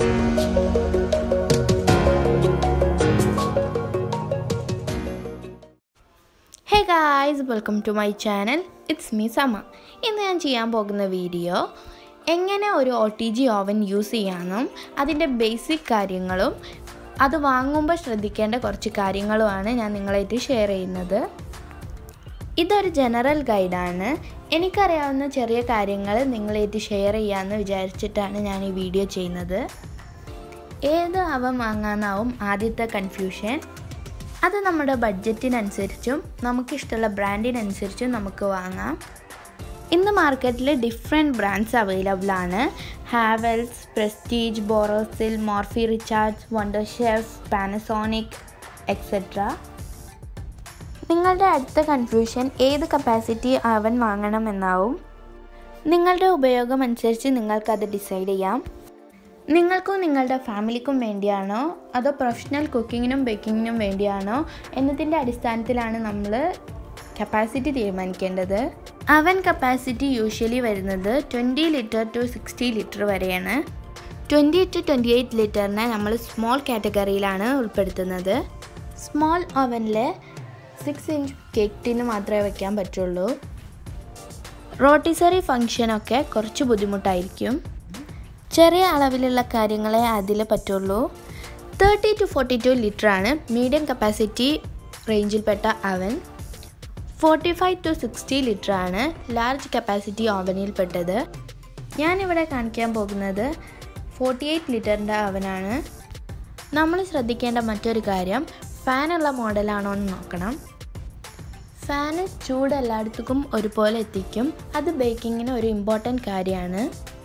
hey guys welcome to my channel it's me Sama ഇന്ന് ഞാൻ ചെയ്യാൻ പോകുന്ന വീഡിയോ എങ്ങനെ ഒരു O T G oven use ചെയ്യാമെന്നും അതിൻ്റെ ബേസിക് കാര്യങ്ങളും അത് വാങ്ങുമ്പോൾ ശ്രദ്ധിക്കേണ്ട കുറച്ച് കാര്യങ്ങളുമാണ് ഞാൻ നിങ്ങളായിട്ട് ഷെയർ ചെയ്യുന്നത് ഇതൊരു ജനറൽ ഗൈഡാണ് എനിക്കറിയാവുന്ന ചെറിയ കാര്യങ്ങൾ നിങ്ങളായിട്ട് ഷെയർ ചെയ്യാമെന്ന് വിചാരിച്ചിട്ടാണ് ഞാൻ ഈ വീഡിയോ ചെയ്യുന്നത് ഏത് അവൻ വാങ്ങാനാവും ആദ്യത്തെ കൺഫ്യൂഷൻ അത് നമ്മുടെ ബഡ്ജറ്റിനനുസരിച്ചും നമുക്കിഷ്ടമുള്ള ബ്രാൻഡിനനുസരിച്ചും നമുക്ക് വാങ്ങാം ഇന്ന് മാർക്കറ്റിൽ ഡിഫറെൻറ്റ് ബ്രാൻഡ്സ് അവൈലബിൾ ആണ് Havells Prestige Borosil Morphy Richards Wonderchef Panasonic etcetera നിങ്ങളുടെ അടുത്ത കൺഫ്യൂഷൻ ഏത് കപ്പാസിറ്റി അവൻ വാങ്ങണമെന്നാവും നിങ്ങളുടെ ഉപയോഗം അനുസരിച്ച് നിങ്ങൾക്കത് ഡിസൈഡ് ചെയ്യാം നിങ്ങൾക്കും നിങ്ങളുടെ ഫാമിലിക്കും വേണ്ടിയാണോ അതോ പ്രൊഫഷണൽ കുക്കിങ്ങിനും ബേക്കിങ്ങിനും വേണ്ടിയാണോ എന്നതിൻ്റെ അടിസ്ഥാനത്തിലാണ് നമ്മൾ കപ്പാസിറ്റി തീരുമാനിക്കേണ്ടത് അവൻ കപ്പാസിറ്റി യൂഷ്വലി വരുന്നത് twenty litre to sixty litre വരെയാണ് ട്വൻറ്റി ടു ട്വൻറ്റി എയ്റ്റ് ലിറ്ററിനെ നമ്മൾ സ്മോൾ കാറ്റഗറിയിലാണ് ഉൾപ്പെടുത്തുന്നത് സ്മോൾ ഓവനിൽ സിക്സ് ഇഞ്ച് കേക്ക് ടിന് മാത്രമേ വയ്ക്കാൻ പറ്റുള്ളൂ റോട്ടിസറി ഫങ്ഷനൊക്കെ കുറച്ച് ബുദ്ധിമുട്ടായിരിക്കും ചെറിയ അളവിലുള്ള കാര്യങ്ങളെ അതിൽ പറ്റുള്ളൂ തേർട്ടി ടു ഫോർട്ടി ടു ലിറ്ററാണ് മീഡിയം കപ്പാസിറ്റി റേഞ്ചിൽപ്പെട്ട oven forty five to sixty ലിറ്ററാണ് ലാർജ് കപ്പാസിറ്റി ഓവനിൽപ്പെട്ടത് ഞാനിവിടെ കാണിക്കാൻ പോകുന്നത് ഫോർട്ടി എയ്റ്റ് ലിറ്ററിൻ്റെ അവനാണ് നമ്മൾ ശ്രദ്ധിക്കേണ്ട മറ്റൊരു കാര്യം ഫാനുള്ള മോഡലാണോ എന്ന് നോക്കണം ഫാന് ചൂട് എല്ലായിടത്തേക്കും ഒരുപോലെ എത്തിക്കും അത് ബേക്കിങ്ങിന് ഒരു ഇമ്പോർട്ടൻറ്റ് കാര്യമാണ്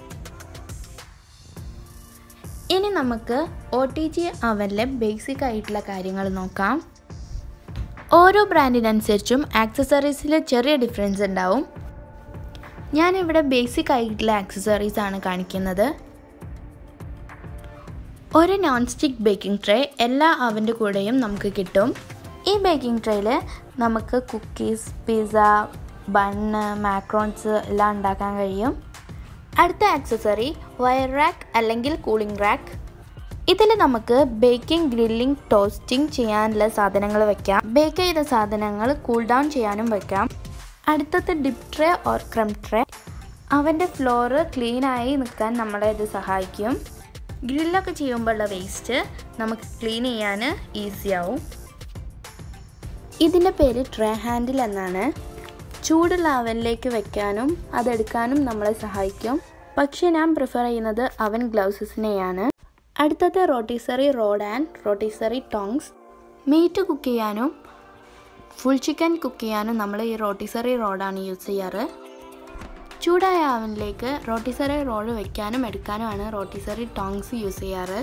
ഇനി നമുക്ക് ഒ ടി ജി അവനിലെ ബേസിക് ആയിട്ടുള്ള കാര്യങ്ങൾ നോക്കാം ഓരോ ബ്രാൻഡിനനുസരിച്ചും ആക്സസറീസിൽ ചെറിയ ഡിഫറൻസ് ഉണ്ടാവും ഞാനിവിടെ ബേസിക് ആയിട്ടുള്ള ആക്സസറീസ് ആണ് കാണിക്കുന്നത് ഒരു നോൺ സ്റ്റിക്ക് ബേക്കിംഗ് ട്രേ എല്ലാ അവൻ്റെ കൂടെയും നമുക്ക് കിട്ടും ഈ ബേക്കിംഗ് ട്രേയിൽ നമുക്ക് കുക്കീസ് പിസ്സ ബണ്ണ് മാക്രോൺസ് എല്ലാം ഉണ്ടാക്കാൻ കഴിയും അടുത്ത ആക്സസറി വയർ റാക്ക് അല്ലെങ്കിൽ കൂളിംഗ് റാക്ക് ഇതിൽ നമുക്ക് ബേക്കിംഗ് ഗ്രില്ലിംഗ് ടോസ്റ്റിംഗ് ചെയ്യാനുള്ള സാധനങ്ങൾ വെക്കാം ബേക്ക് ചെയ്ത സാധനങ്ങൾ കൂൾ ഡൗൺ ചെയ്യാനും വെക്കാം അടുത്തത് dip tray or crumb tray അവൻ്റെ ഫ്ലോറ് ക്ലീനായി നിൽക്കാൻ നമ്മളെ ഇത് സഹായിക്കും ഗ്രില്ലൊക്കെ ചെയ്യുമ്പോഴുള്ള വേസ്റ്റ് നമുക്ക് ക്ലീൻ ചെയ്യാൻ ഈസിയാവും ഇതിൻ്റെ പേര് ട്രേ ഹാൻഡിൽ എന്നാണ് ചൂടുള്ള അവനിലേക്ക് വെക്കാനും അതെടുക്കാനും നമ്മളെ സഹായിക്കും പക്ഷേ ഞാൻ പ്രിഫർ ചെയ്യുന്നത് അവൻ ഗ്ലൗസസിനെയാണ് അടുത്തത് rotisserie rod and rotisserie tongs meat cook ചെയ്യാനും ഫുൾ ചിക്കൻ കുക്ക് ചെയ്യാനും നമ്മൾ ഈ റോട്ടിസറി റോഡാണ് യൂസ് ചെയ്യാറ് ചൂടായ അവനിലേക്ക് റോട്ടിസറി റോഡ് വെക്കാനും എടുക്കാനുമാണ് റോട്ടിസറി ടോങ്സ് യൂസ് ചെയ്യാറ്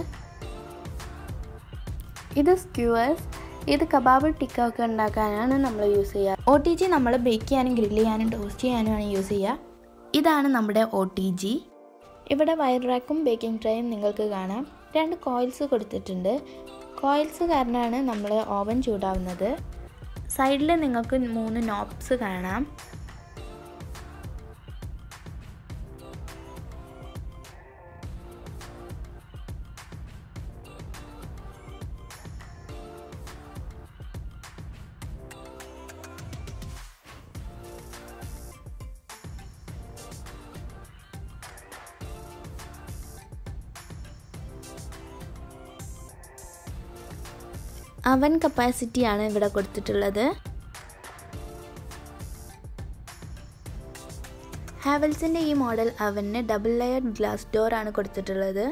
ഇത് സ്ക്യൂവേഴ്സ് ഇത് കബാബ് ടിക്ക ഒക്കെ ഉണ്ടാക്കാനാണ് നമ്മൾ യൂസ് ചെയ്യുക ഒ ടി ജി നമ്മൾ ബേക്ക് ചെയ്യാനും ഗ്രില്ല് ചെയ്യാനും ടോസ്റ്റ് ചെയ്യാനുമാണ് യൂസ് ചെയ്യുക ഇതാണ് നമ്മുടെ ഒ ടി ജി ഇവിടെ വയർ റാക്കും ബേക്കിംഗ് ട്രേയും നിങ്ങൾക്ക് കാണാം രണ്ട് കോയിൽസ് കൊടുത്തിട്ടുണ്ട് കോയിൽസ് കാരണമാണ് നമ്മൾ ഓവൻ ചൂടാവുന്നത് സൈഡിൽ നിങ്ങൾക്ക് മൂന്ന് നോബ്സ് കാണാം അവൻ കപ്പാസിറ്റിയാണ് ഇവിടെ കൊടുത്തിട്ടുള്ളത് ഹാവൽസിൻ്റെ ഈ മോഡൽ അവന് ഡബിൾ ലെയർ ഗ്ലാസ് ഡോർ ആണ് കൊടുത്തിട്ടുള്ളത്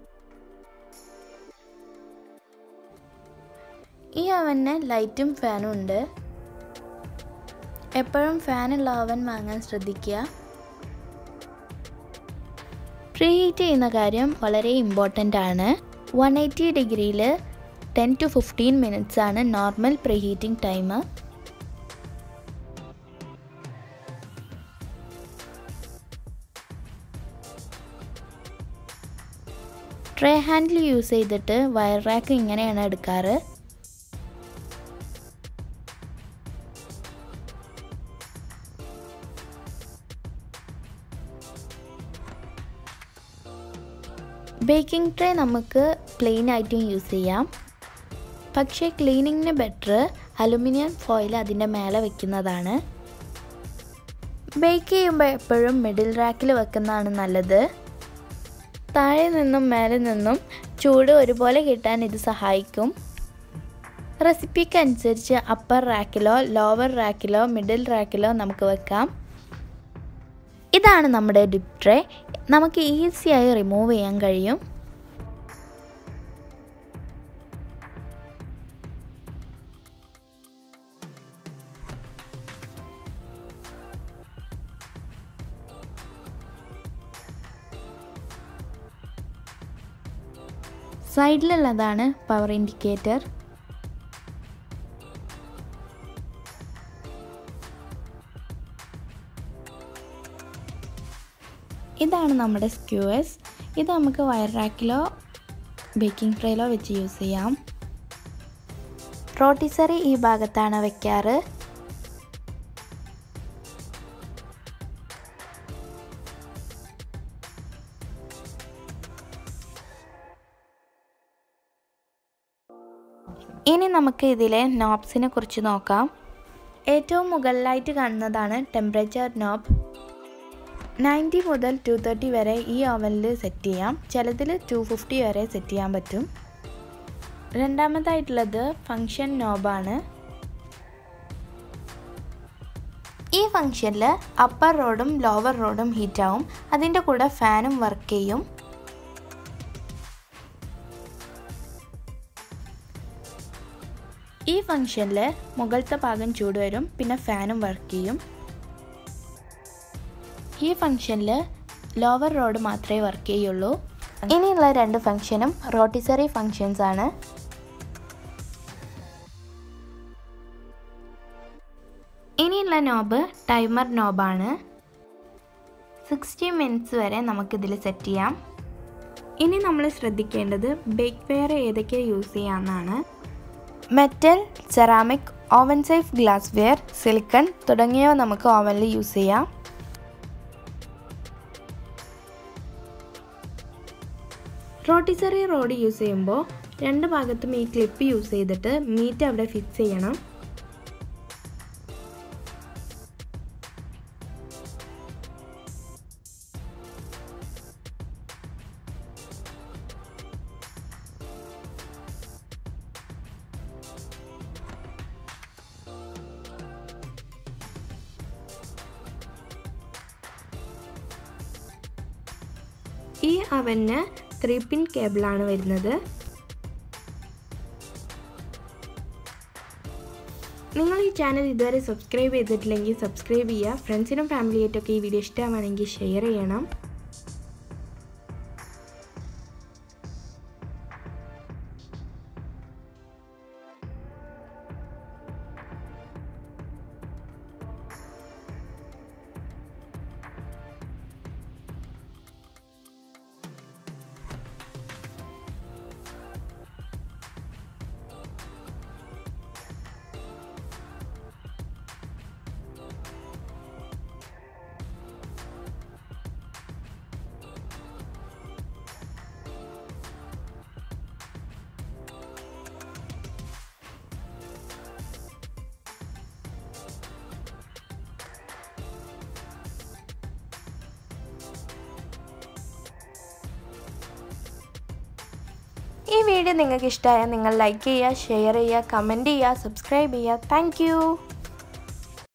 ഈ അവന് ലൈറ്റും ഫാനും ഉണ്ട് എപ്പോഴും ഫാനുള്ള അവൻ വാങ്ങാൻ ശ്രദ്ധിക്കുക പ്രീ ഹീറ്റ് ചെയ്യുന്ന കാര്യം വളരെ ഇമ്പോർട്ടൻ്റ് ആണ് വൺ എയ്റ്റി ഡിഗ്രിയിൽ ടെൻ ടു ഫിഫ്റ്റീൻ മിനിറ്റ്സ് ആണ് normal pre heating time tray handle use ചെയ്തിട്ട് വയർ റാക്ക് ഇങ്ങനെയാണ് എടുക്കാറ് ബേക്കിംഗ് ട്രേ നമുക്ക് പ്ലെയിൻ ആയിട്ടും യൂസ് ചെയ്യാം പക്ഷേ ക്ലീനിങ്ങിന് ബെറ്റർ അലുമിനിയം ഫോയിൽ അതിൻ്റെ മേലെ വെക്കുന്നതാണ് ബേക്ക് ചെയ്യുമ്പോൾ എപ്പോഴും മിഡിൽ റാക്കിൽ വെക്കുന്നതാണ് നല്ലത് താഴെ നിന്നും മേലെ നിന്നും ചൂട് ഒരുപോലെ കിട്ടാൻ ഇത് സഹായിക്കും റെസിപ്പിക്ക് അനുസരിച്ച് അപ്പർ റാക്കിലോ ലോവർ റാക്കിലോ മിഡിൽ റാക്കിലോ നമുക്ക് വെക്കാം ഇതാണ് നമ്മുടെ ഡിപ് ട്രേ നമുക്ക് ഈസിയായി റിമൂവ് ചെയ്യാൻ കഴിയും സൈഡിലുള്ളതാണ് പവർ ഇൻഡിക്കേറ്റർ ഇതാണ് നമ്മുടെ സ്ക്യൂവേഴ്സ് ഇത് നമുക്ക് വയർ റാക്കിലോ ബേക്കിംഗ് ട്രേയിലോ വെച്ച് യൂസ് ചെയ്യാം റോട്ടിസറി ഈ ഭാഗത്താണ് വെക്കാറ് ഇനി നമുക്ക് ഇതിലെ നോബ്സിനെ കുറിച്ച് നോക്കാം ഏറ്റവും മുകളിലായിട്ട് കാണുന്നതാണ് ടെമ്പറേച്ചർ നോബ് നയൻറ്റി മുതൽ ടു തേർട്ടി വരെ ഈ ഓവനിൽ സെറ്റ് ചെയ്യാം ചിലതിൽ ടു ഫിഫ്റ്റി വരെ സെറ്റ് ചെയ്യാൻ പറ്റും രണ്ടാമതായിട്ടുള്ളത് ഫങ്ഷൻ നോബാണ് ഈ ഫങ്ഷനിൽ അപ്പർ റോഡും ലോവർ റോഡും ഹീറ്റ് ആവും അതിൻ്റെ കൂടെ ഫാനും വർക്ക് ചെയ്യും ഈ ഫങ്ഷനിൽ മുകളിലത്തെ ഭാഗം ചൂട് വരും പിന്നെ ഫാനും വർക്ക് ചെയ്യും ഈ ഫങ്ഷനിൽ ലോവർ റോഡ് മാത്രമേ വർക്ക് ചെയ്യുള്ളൂ ഇനിയുള്ള രണ്ട് ഫങ്ഷനും റോട്ടിസറി ഫങ്ഷൻസ് ആണ് ഇനിയുള്ള നോബ് ടൈമർ നോബാണ് സിക്സ്റ്റി മിനിറ്റ്സ് വരെ നമുക്കിതിൽ സെറ്റ് ചെയ്യാം ഇനി നമ്മൾ ശ്രദ്ധിക്കേണ്ടത് ബേക്ക് വെയർ ഏതൊക്കെ യൂസ് ചെയ്യാമെന്നാണ് metal ceramic oven safe glassware silicone തുടങ്ങിയവ നമുക്ക് ഓവനിൽ യൂസ് ചെയ്യാം റോട്ടിസറി റോഡ് യൂസ് ചെയ്യുമ്പോൾ രണ്ട് ഭാഗത്തും ഈ ക്ലിപ്പ് യൂസ് ചെയ്തിട്ട് മീറ്റ് അവിടെ ഫിക്സ് ചെയ്യണം ഈ അവന് ത്രീ പിൻ കേബിളാണ് വരുന്നത് നിങ്ങൾ ഈ ചാനൽ ഇതുവരെ സബ്സ്ക്രൈബ് ചെയ്തിട്ടില്ലെങ്കിൽ സബ്സ്ക്രൈബ് ചെയ്യുക ഫ്രണ്ട്സിനും ഫാമിലിയായിട്ടൊക്കെ ഈ വീഡിയോ ഇഷ്ടമാണെങ്കിൽ ഷെയർ ചെയ്യണം ഈ വീഡിയോ നിങ്ങൾക്ക് ഇഷ്ടമായാൽ നിങ്ങൾ ലൈക്ക് ചെയ്യുക ഷെയർ ചെയ്യുക കമൻറ്റ് ചെയ്യുക സബ്സ്ക്രൈബ് ചെയ്യുക താങ്ക്